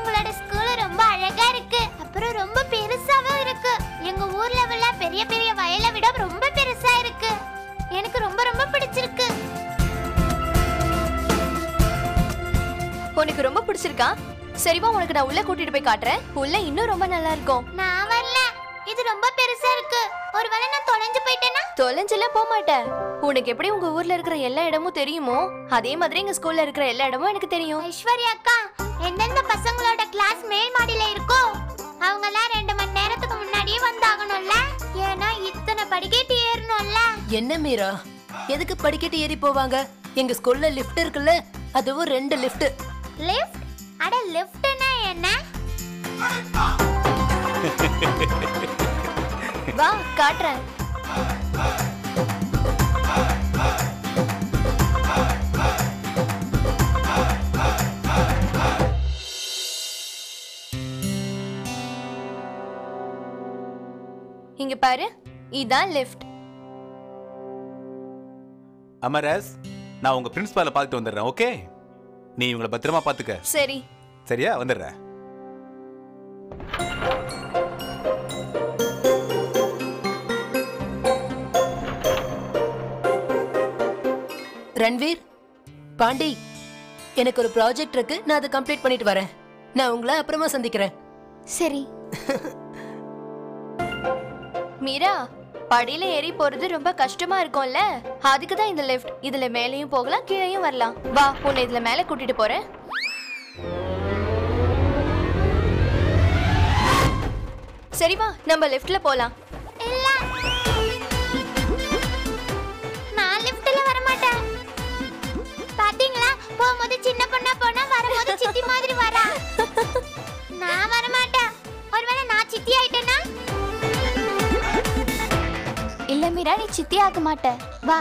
உங்களோட ஸ்கூல் ரொம்ப அழகா இருக்கு அப்புறம் ரொம்ப பெருசாவும் இருக்கு எங்க ஊர்ல உள்ள பெரிய பெரிய வயலை விட ரொம்ப பெருசா இருக்கு எனக்கு ரொம்ப ரொம்ப பிடிச்சிருக்கு உனக்கு ரொம்ப பிடிச்சிருக்கா சரிவா உனக்கு நான் உள்ள கூட்டிட்டு போய் காட்டுறேன் உள்ள இன்னும் ரொம்ப நல்லா இருக்கும் நான் வரல இது ரொம்ப பெருசா இருக்கு ஒருவேளை நான் தொலைஞ்சு போயிட்டேனா தொலைஞ்செல்லாம் போக மாட்டேன் உனக்கு எப்படி உங்க ஊர்ல இருக்கிற எல்லா இடமும் தெரியுமோ அதே மாதிரி எங்க ஸ்கூல்ல இருக்கிற எல்லா இடமும் எனக்கு தெரியும் ஐஸ்வர்யா அக்கா எந்தெந்த பசங்களோட கிளாஸ் மேல் மாடியில இருக்கோ அவங்க எல்லாம் ரெண்டு மணி நேரத்துக்கு முன்னாடியே வந்தாகணும்ல ஏன்னா இத்தனை படிக்கட்டு ஏறணும்ல என்ன மீரா எதுக்கு படிக்கட்டு ஏறி போவாங்க எங்க ஸ்கூல்ல லிஃப்ட் இருக்குல்ல அதுவும் ரெண்டு லிஃப்ட் லிஃப்ட் அட லிஃப்ட்னா என்ன வா காட்டுறேன் இங்க பாரு இதான் லிஃப்ட் அமரஸ் நான் உங்க பிரின்சிபாலை பார்த்துட்டு வந்துடுறேன் ஓகே நீ இவங்களை பத்திரமா பார்த்துக்க சரி சரியா வந்துடுறேன் ரன்வீர் பாண்டி எனக்கு ஒரு ப்ராஜெக்ட் இருக்கு நான் அதை கம்ப்ளீட் பண்ணிட்டு வரேன் நான் உங்களை அப்புறமா சந்திக்கிறேன் சரி மீரா படியில ஏறி போறது ரொம்ப கஷ்டமா இருக்கும்ல அதுக்கு தான் இந்த லிஃப்ட் இதுல மேலேயும் போகலாம் கீழேயும் வரலாம் வா உன்னை இதுல மேல கூட்டிட்டு போறேன் சரி வா நம்ம லிஃப்ட்ல போலாம் இல்ல நான் லிஃப்ட்ல வர மாட்டேன் பாத்தீங்களா போகும்போது சின்ன பொண்ணா போனா வரும்போது சித்தி மாதிரி வரா நான் வர மாட்டேன் ஒருவேளை நான் சித்தி ஆயிட்டேனா இல்ல மீரா நீ சித்தி ஆக மாட்ட வா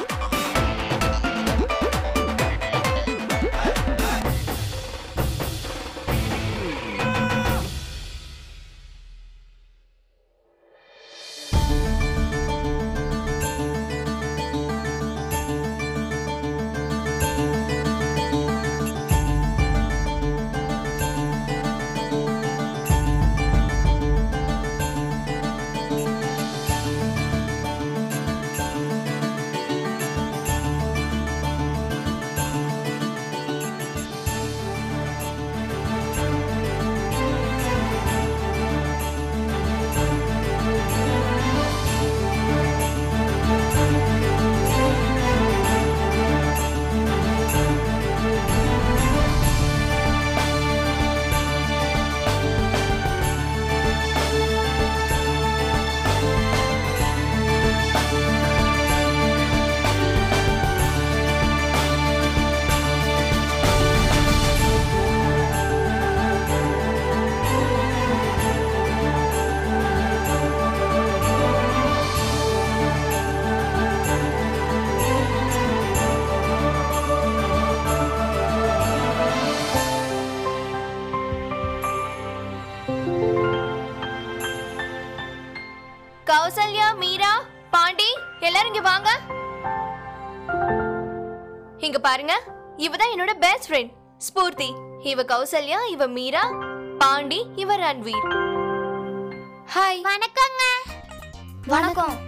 கௌசல்யா மீரா பாண்டி எல்லாரும் இங்க வாங்க இங்க பாருங்க இவதான் என்னோட பெஸ்ட் ஃப்ரெண்ட் ஸ்பூர்த்தி இவ கௌசல்யா இவ மீரா பாண்டி இவ ரன்வீர் ஹாய் வணக்கங்க வணக்கம்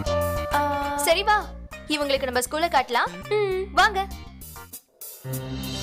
சரி வா இவங்களுக்கு நம்ம ஸ்கூல்ல காட்டலாம் ம், வாங்க